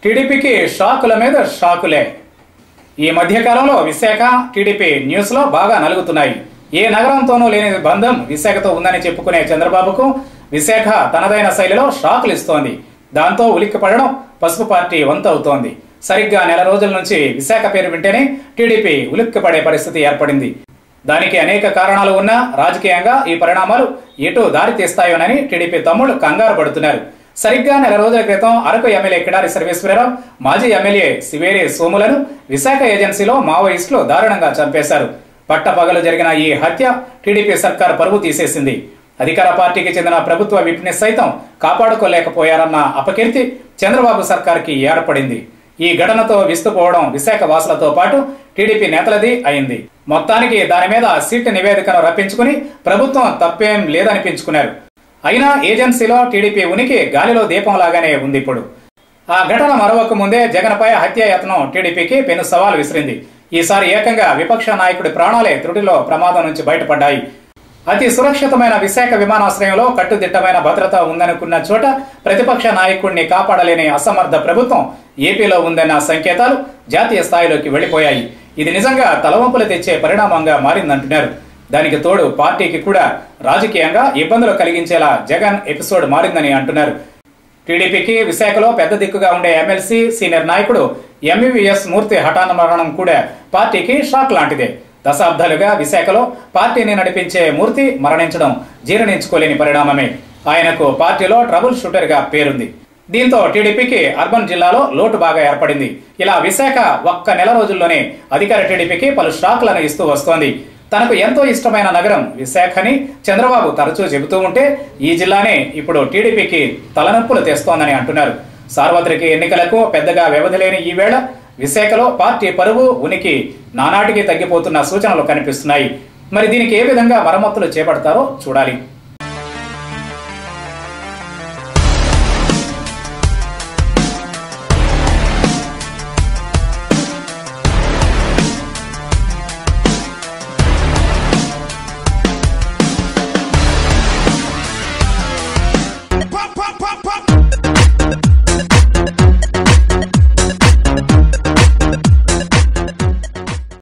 టీడీపీకి షాకుల మీద షాకులే ఈ మధ్యకాలంలో విశాఖ టీడీపీ న్యూస్లో బాగా నలుగుతున్నాయి ఏ నగరంతోనూ లేని బంధం విశాఖతో ఉందని చెప్పుకునే చంద్రబాబుకు విశాఖ తనదైన శైలిలో షాకులు ఇస్తోంది దాంతో ఉలిక్కిపడడం పసుపు పార్టీ వంతు అవుతోంది సరిగ్గా నెల రోజుల నుంచి విశాఖ పేరు వింటేనే టీడీపీ ఉలిక్కిపడే పరిస్థితి ఏర్పడింది దానికి అనేక కారణాలు ఉన్నా రాజకీయంగా ఈ పరిణామాలు ఎటు దారి తీస్తాయోనని టీడీపీ తమ్ముళ్ళు కంగారు పడుతున్నారు సరిగ్గా నెల రోజుల క్రితం అరకు ఎమ్మెల్యే కిడారి సర్వేశ్వరరావు మాజీ ఎమ్మెల్యే శివేరి సోములను విశాఖ ఏజెన్సీలో మావోయిస్టులు దారుణంగా చంపేశారు పట్టపగలు జరిగిన ఈ హత్య టీడీపీ సర్కార్ పరువు తీసేసింది అధికార పార్టీకి చెందిన ప్రభుత్వ విప్ని సైతం కాపాడుకోలేకపోయారన్న అపకీర్తి చంద్రబాబు సర్కార్కి ఏర్పడింది ఈ ఘటనతో విస్తుపోవడం విశాఖ వాసులతో పాటు టీడీపీ నేతలది అయింది మొత్తానికి దాని మీద సీట్ నివేదికను రప్పించుకుని ప్రభుత్వం తప్పేం లేదనిపించుకున్నారు అయినా ఏజెన్సీలో టీడీపీ ఉనికి గాలిలో దీపంలాగానే ఉంది ఇప్పుడు ఆ ఘటన మరొక ముందే జగన్పై హత్యాయత్నం టీడీపీకి పెను సవాల్ విసిరింది ఈసారి ఏకంగా విపక్ష నాయకుడి ప్రాణాలే త్రుటిలో ప్రమాదం నుంచి బయటపడ్డాయి అతి సురక్షితమైన విశాఖ విమానాశ్రయంలో కట్టుదిట్టమైన భద్రత ఉందనుకున్న చోట ప్రతిపక్ష నాయకుడిని కాపాడలేని అసమర్థ ప్రభుత్వం ఏపీలో ఉందన్న సంకేతాలు జాతీయ స్థాయిలోకి వెళ్లిపోయాయి ఇది నిజంగా తలవంపులు తెచ్చే పరిణామంగా మారిందంటున్నారు దానికి తోడు పార్టీకి కూడా రాజకీయంగా ఇబ్బందులు కలిగించేలా జగన్ ఎపిసోడ్ మారిందని అంటున్నారు టీడీపీకి విశాఖలో పెద్ద దిక్కుగా ఉండే ఎమ్మెల్సీ సీనియర్ నాయకుడు ఎంఈవిఎస్ మూర్తి హఠాన మరణం కూడా పార్టీకి షాక్ లాంటిదే దశాబ్దాలుగా విశాఖలో పార్టీని నడిపించే మూర్తి మరణించడం జీర్ణించుకోలేని పరిణామమే ఆయనకు పార్టీలో ట్రబుల్ షూటర్గా పేరుంది దీంతో టీడీపీకి అర్బన్ జిల్లాలో లోటు బాగా ఏర్పడింది ఇలా విశాఖ ఒక్క నెల రోజుల్లోనే అధికార టీడీపీకి పలు షాక్లను ఇస్తూ వస్తోంది తనకు ఎంతో ఇష్టమైన నగరం విశాఖని చంద్రబాబు తరచూ చెబుతూ ఉంటే ఈ జిల్లానే ఇప్పుడు టీడీపీకి తలనొప్పులు తెస్తోందని అంటున్నారు సార్వత్రిక ఎన్నికలకు పెద్దగా వ్యవధి లేని ఈ వేళ విశాఖలో పార్టీ పరువు ఉనికి నానాటికి తగ్గిపోతున్న సూచనలు కనిపిస్తున్నాయి మరి దీనికి ఏ విధంగా మరమ్మతులు చేపడతారో చూడాలి